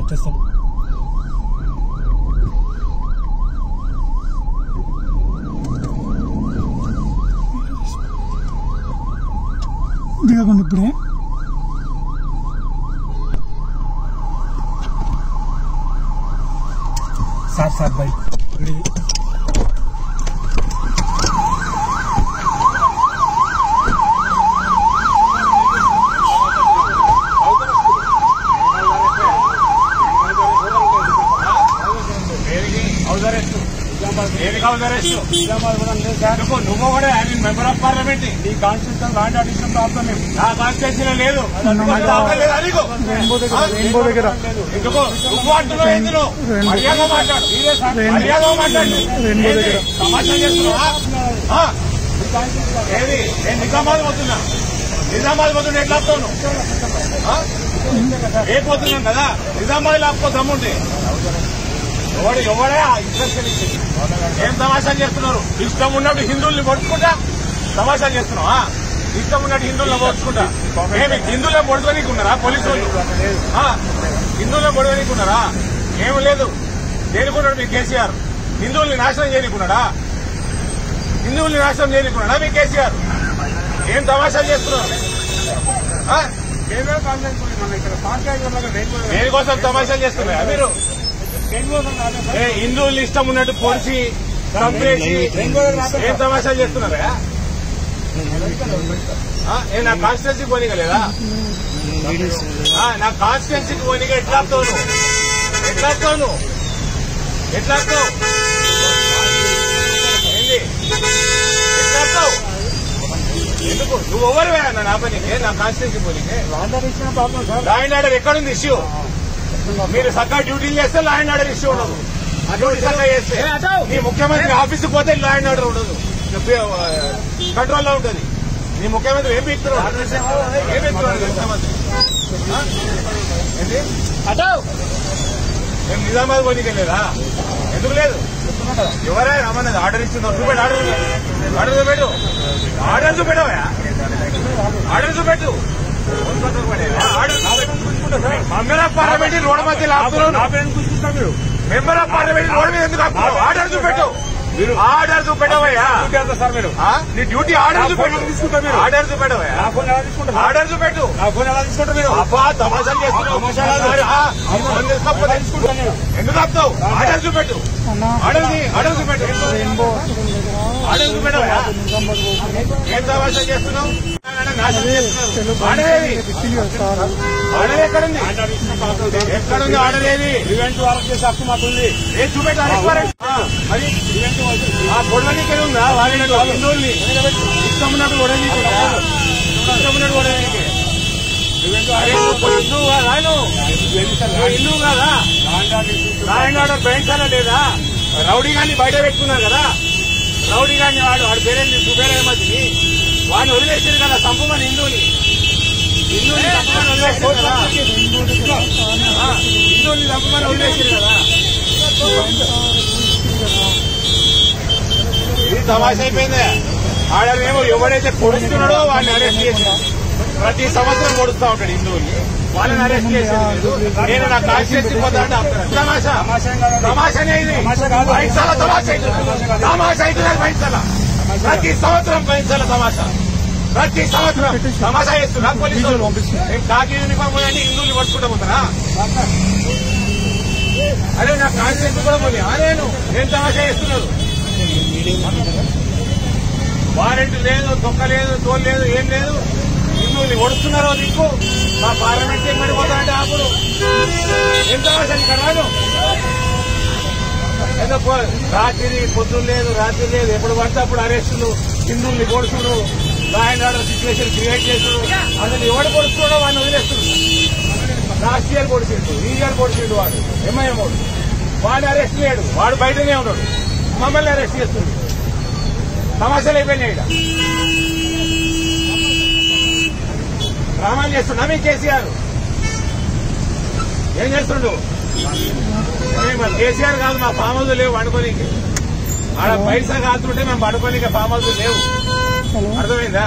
వచ్చేస్తాడు దిగకుండా ఇప్పుడే sir sir bike నువ్వు నువ్వు కూడా ఆయన మెంబర్ ఆఫ్ పార్లమెంట్ ఈ కాన్స్టిట్యూషన్ లాంటి అడిషన్ ప్రాబ్లం మేము నా కాన్స్టిట్యూన్సీలో లేదు అది అవ్వలేదా నీకు? రెయిన్బో దగ్గర రెయిన్బో దగ్గర ఎందుకు నువ్వు అంటున్నావు ఎందుకు మర్యాద మాట్లాడు మర్యాద మాట్లాడు రెయిన్బో దగ్గర సమాచారం చేస్తున్నావా ఆ? ఏది నేను నిజామాబాద్ పోతున్నా నిజామాబాద్ పోతున్నా ఎట్లా వస్తావు నువ్వు? ఆ? ఏ పోతున్నాను కదా నిజామాబాద్ లాక్కో దమ్ముంటే ఎవడు ఎవడే ఆ ఇంట్రెస్ట్ ఇచ్చింది ఏం తమాషాలు చేస్తున్నారు ఇష్టం ఉన్నప్పుడు హిందువుల్ని పొడుచుకుంటా తమాషాలు చేస్తున్నావా ఇష్టం ఉన్నట్టు హిందువులను పొడుచుకుంటా ఏమి హిందువులను పొడుచుకోనీకున్నారా పోలీసు వాళ్ళు ఆ? హిందువులను పొడవనీకున్నారా ఏమి లేదు దేనికున్నాడు మీ కేసీఆర్ హిందువుల్ని నాశనం చేయనీకున్నాడా హిందువుల్ని నాశనం చేయనీకున్నాడా మీ కేసీఆర్ ఏం తమాషాలు చేస్తున్నారు ఆ? దేనికోసం తమాషాలు చేస్తున్నారా మీరు ఏ హిందువుల్ని ఇష్టం ఉన్నట్టు పొడిచి చంపేసి ఏం తమాషాలు చేస్తున్నారా ఆ, ఏ నా కాన్స్టిట్యున్సీకి పోనీగలేదా ఆ, నా కాన్స్టిట్యున్సీకి పోనీగా ఎట్లా వస్తావు నువ్వు ఎట్లా వస్తావు నువ్వు ఎట్లా వస్తావు ఏంది ఎట్లా వస్తావు ఎందుకు నువ్వు ఎవరు నా పనికి నా కాన్స్టిట్యున్సీ పోనీకే లా అండ్ ఆర్డర్ ఎక్కడుంది ఇష్యూ మీరు చక్కగా డ్యూటీలు చేస్తే లా అండ్ ఆర్డర్ ఇష్యూ ఉండదు ఆ డ్యూటీ చక్కగా చేస్తే నీ ముఖ్యమంత్రి ఆఫీస్కి పోతే లా అండ్ ఆర్డర్ ఉండదు కంట్రోల్లో ఉంటుంది నీ ముఖ్యమంత్రి ఏం పీక్తున్నాడు ఏం పీక్తున్నాడు ముఖ్యమంత్రి ఆ? ఏంటి మేము నిజామాబాద్ పోనీకెళ్ళేదా ఎందుకు లేదు ఎవరే రమ్మన్నది ఆర్డర్ ఇచ్చిందో చూపెట్టు ఆర్డర్ ఆర్డర్ చూపెట్టు ఆర్డర్ చూపెట్టవా ఆర్డర్ చూపెట్టు మెంబర్ ఆఫ్ పార్లమెంట్ రోడ్ మధ్య లాపుతున్నావు మెంబర్ ఆఫ్ పార్లమెంట్ రోడ్ మీద ఎందుకు ఆపుతున్నావు ఆర్డర్ చూపెట్టు ఆర్డర్ చూపెట్టవయ్యా సార్ మీరు ఆ? నీ డ్యూటీ ఆర్డర్ చూపెట్టు తీసుకుంటారు మీరు. ఆర్డర్ చూపెట్టవయ్యా నా ఫోన్ ఎలా తీసుకుంటారు ఆర్డర్ చూపెట్టు నా ఫోన్ ఎలా తీసుకుంటారు మీరు అబ్బా తమాషాలు చేస్తున్నావు తమాషాలు. ఆ, ఫోన్ తీసుకోకపోతే ఎందుకు ఆపుతావు ఆర్డర్ చూపెట్టు ఆర్డర్ ది- ఆర్డర్ చూపెట్టు రెయిన్బో ఆర్డర్ చూపెట్టవయ్యా ఏం తమాషా చేస్తున్నావు నాశనం చేస్తున్నావు. ఆర్డర్ ఏది? ఆర్డర్ ఎక్కడుంది ఎక్కడుంది ఆర్డర్ ఏది ఈవెంట్ వాళ్ళకి చేసే హక్కు మాకుంది ఏం చూపెట్టు అరెస్ట్ వారెంట్. ఆ, మరి ఆ గొడవనికి ఉందా వాడినట్టు హిందువుల్ని ఇష్టం ఉన్నట్టు గొడవనికి ఇష్టం ఉన్నట్టు గొడవనికి అరే నువ్వు హిందువు కాదా నువ్వు నువ్వు హిందువు కాదా నారాయణ ఆర్డర్ బయటసాల లేదా రౌడీ గాన్ని బయట పెట్టుకున్నారు కదా రౌడీ గాన్ని వాడు వాడి పేరేంటి సుబేరేమతిని వాడిని వదిలేసారు కదా సంపమని హిందువుని హిందువుని చంపమని వదిలేసారు కదా ఆ, హిందువుల్ని చంపమని వదిలేసారు కదా ఇది తమాషా అయిపోయిందే ఆడనేమో ఎవడైతే పొడుస్తున్నాడో వాడిని అరెస్ట్ చేసి ప్రతి సంవత్సరం పొడుస్తా ఉంటాడు హిందువుల్ని వాళ్ళని అరెస్ట్ చేసేది లేదు. నేను నా కాన్స్టిట్యూన్సీ పోతా అంటే ఆపుతాను. తమాషా తమాషానే ఇది పైసల తమాషా అవుతుంది తమాషా అవుతుంది పైసల ప్రతి సంవత్సరం పైసల తమాషా ప్రతి సంవత్సరం తమాషా చేస్తున్నా పోలీసులు ఏం కాకి యూనిఫామ్ అని హిందువులు పట్టుకుంటా పోతారా అరే నా కాన్స్టిట్యూన్సీ కూడా పోలే అరేను ఏం తమాషా చేస్తున్నారు వారెంట్ లేదు తొక్క లేదు తోలు లేదు ఏం లేదు హిందువులు ఒడుస్తున్నారో దిక్కు మా పార్లమెంట్ ఎక్కడిపోతా అంటే అప్పుడు ఎంత అవసరం ఇక్కడ రాను ఏదో పో- రాత్రి పొద్దున్న లేదు రాత్రి లేదు ఎప్పుడు పడితే అప్పుడు అరెస్టులు హిందువుల్ని పొడుచుడు లాండ్ ఆర్డర్ సిచ్యువేషన్ క్రియేట్ చేసుడు అసలు ఎవడు పొడుచుకోవడం వాడిని వదిలేస్తున్నాడు లాస్ట్ ఇయర్ పొడిచిండు ఈ ఇయర్ పొడిచిండు వాడు ఎంఐఎం వాడు వాడు అరెస్ట్ చేయడు వాడు బయటనే ఉన్నాడు మమ్మల్ని అరెస్ట్ చేస్తుంది సమస్యలు అయిపోయినాయి ఇక్కడ డ్రామాలు చేస్తున్నా మీ కేసీఆర్ ఏం చేస్తుండు ఏ మరి కేసీఆర్ కాదు మా ఫామ్ హౌస్ లేవు వండుకోనికి ఆడ పైసా కాదుంటే మేము వండుకోనికి ఫామ్ హౌస్ లేవు అర్థమైందా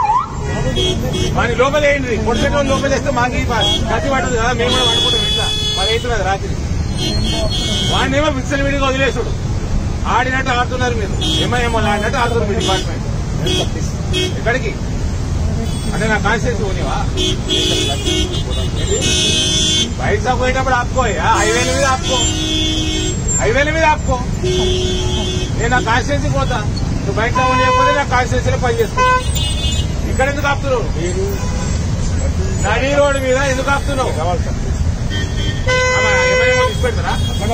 మన లోపలేయండి పొడిచేట లోపలేస్తే మాకు ఈ కత్తి పట్టదు కదా మేము కూడా వండుకుంటాం ఇంట్లో పది అవుతున్నది రాత్రి వాడినేమో మిక్సర్ విడిగా వదిలేసుడు ఆడినట్టు ఆడుతున్నారు మీరు ఏమో ఆడినట్టు ఆడుతున్నారు మీ డిపార్ట్మెంట్ ఎక్కడికి అంటే నా కాన్స్టిట్యూన్సీ పోనివా పైసా పోయేటప్పుడు ఆపుకోయా హైవేల మీద ఆపుకో హైవేల మీద ఆపుకో నేను నా కాన్స్టిట్యూన్సీ పోతా నువ్వు బయట లేకపోతే నా కాన్స్టిట్యూన్సీలో పని చేసుకో ఇక్కడ ఎందుకు ఆపుతున్నావు నడి రోడ్డు మీద ఎందుకు ఆపుతున్నావు ఆమె ఏమైనా తీసి పెడతారా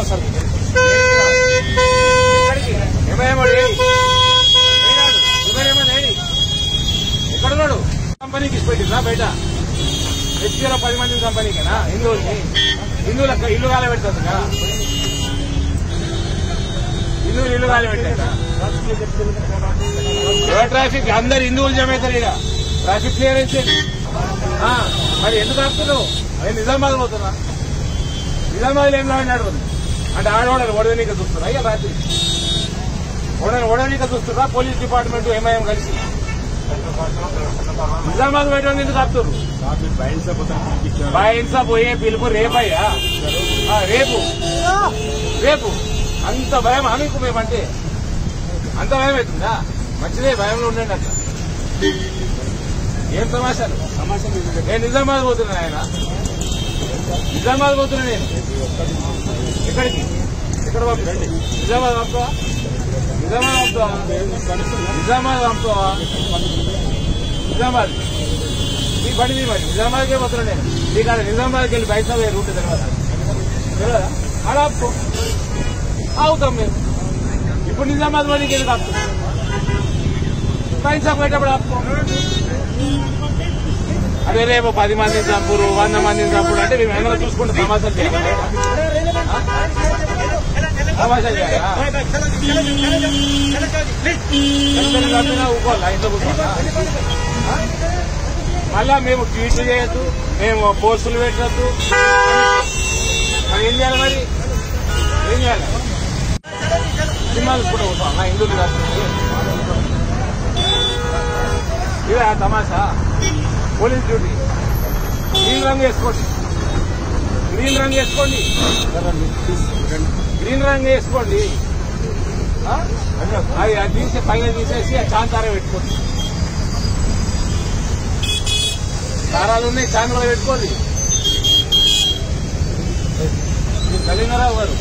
ఎక్కడికి ఏమైనా ఏడి ఏడాడు ఏమైనా ఏడి ఎక్కడున్నాడు కంపెనీకి ఇచ్చి పెట్టిందా బయట హెచ్పిలో పది మంది కంపెనీకేనా హిందువులకి హిందువులకు ఇల్లు కాల పెడుతుంది కదా హిందువులు ఇల్లు కాల పెట్టాక ఏ ట్రాఫిక్ అందరు హిందువులు జమ అవుతారు ఇక ట్రాఫిక్ క్లియరెన్స్ ఏంటి? ఆ, మరి ఎందుకు ఆపుతున్నావు అదే నిజామాబాద్ పోతున్నా నిజామాబాద్ ఏం లాడినాడు అంటే ఆడవాడని ఓడవనీక చూస్తున్నా ఇక రాత్రి ఓడని ఓడవనీక చూస్తున్నా పోలీస్ డిపార్ట్మెంట్ ఏమేం కలిసి నిజామాబాద్ పెట్టడం ఎందుకు ఆపుతున్నారు బయన్సా పోయే పిలుపు రేపయ్యా ఆ, రేపు రేపు అంత భయం మీకు మేమంటే అంత భయం అవుతుందా మంచిదే భయంలో ఉండండి అట్లా ఏం సమాచారం నేను నిజామాబాద్ పోతున్నా ఆయన నిజామాబాద్ పోతున్నా నేను ఎక్కడికి ఎక్కడ పంపించండి నిజామాబాద్ పంపుతావా నిజామాబాద్ పంపుతావా నిజామాబాద్ పంపుతావా నిజామాబాద్ మీ బండి మీ బండి నిజామాబాద్కే పోతున్నా నేను నీకు అక్కడ నిజామాబాద్కి వెళ్ళి బయట పోయే రూట్ తెలియదా తెలియదా అలా ఆపుకో ఆగుతాం మేము ఇప్పుడు నిజామాబాద్ బండికి ఎందుకు ఆపుతాం పైసా పోయేటప్పుడు ఆపుకో అదే రేపు పది మందిని చంపురు వంద మందిని చంపురు అంటే మేము ఏమైనా చూసుకుంటే సమాచారం చేయాలి సమాచారం చేయాలా ఎంతని కట్టినా ఊరుకోవాలా ఇంట్లో కూర్చోవాలా? ఆ? మళ్ళా మేము ట్వీట్లు చేయొద్దు మేము పోస్టులు పెట్టద్దు మరి ఏం చేయాలి మరి ఏం చేయాలి సినిమాలు కూడా పోతాం నా హిందువులు కాదు ఇదే తమాషా పోలీస్ డ్యూటీ గ్రీన్ రంగు వేసుకోండి గ్రీన్ రంగు వేసుకోండి గ్రీన్ రంగు వేసుకోండి ఆ? అది అది తీసి పైన తీసేసి ఆ చాంతార పెట్టుకోండి దారాలు ఉన్నాయి చాంద్ర పెట్టుకోండి కలింగరావు గారు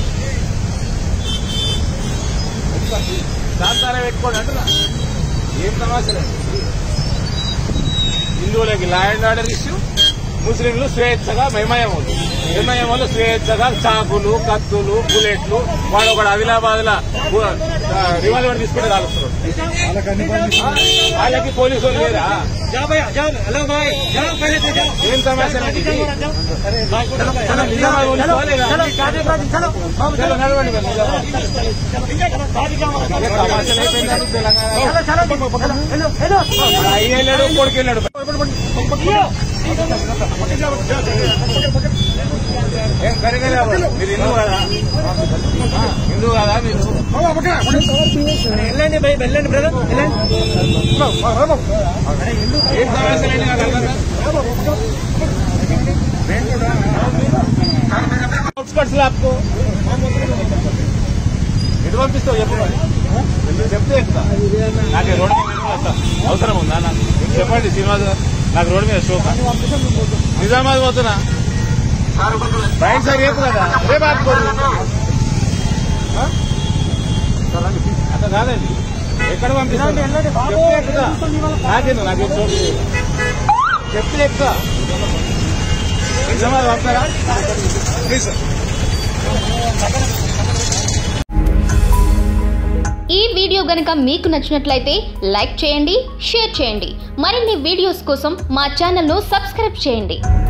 చాంతార పెట్టుకోండి అంటున్నా ఏం సమస్య హిందువులకి లా అండ్ ఆర్డర్ ఇష్యూ ముస్లింలు స్వేచ్ఛగా మేమయం అవుతుంది మేమయం వల్ల స్వేచ్ఛగా చాకులు కత్తులు బుల్లెట్లు వాడు ఒకడు ఆదిలాబాద్ లా రివాల్వర్ తీసుకుని కాలుస్తున్నాడు ఆ? వాళ్ళకి పోలీసు వాళ్ళు లేరా ఏం సమస్య అండి ఇది? చలో, నిజామాబాద్ పోలీసు వాళ్ళే లేదా? చలో, నడవండి మరి నిజామాబాద్. సమస్యలు అయిపోయినారు తెలంగాణ అయ్యి వెళ్ళాడు కొడుకు వెళ్ళాడు ఏం కరిగలే మీరు హిందూ కదా ఆ, హిందూ కదా మీరు వెళ్ళండి భయ్ వెళ్ళండి బ్రదర్ వెళ్ళండి ఏం సమస్యలండి నాకు అర్థం కాదు. అవుట్స్కట్స్ లాప్కో ఎటు పంపిస్తావు చెప్పు మరి చెప్తే ఎక్కుతా నాకు ఈ రోడ్డు మీద వస్తా. అవసరం ఉందా నాకు చెప్పండి శ్రీనివాస్ గారు నాకు రోడ్డు మీద షోకా నిజామాబాద్ పోతున్నా బయట సార్ రేపు కదా రేపు ఆపుకోరు ఆ? అట్లా కాదండి ఎక్కడ పంపిస్తాను చెప్తే ఎక్కుతా నాకేందు నాకేం చోటు లేదు. చెప్తే ఎక్కుతా నిజామాబాద్ పంపుతారా ప్లీజ్ సార్ ఈ వీడియో గనుక మీకు నచ్చినట్లయితే లైక్ చేయండి షేర్ చేయండి మరిన్ని వీడియోస్ కోసం మా ఛానల్ను సబ్స్క్రైబ్ చేయండి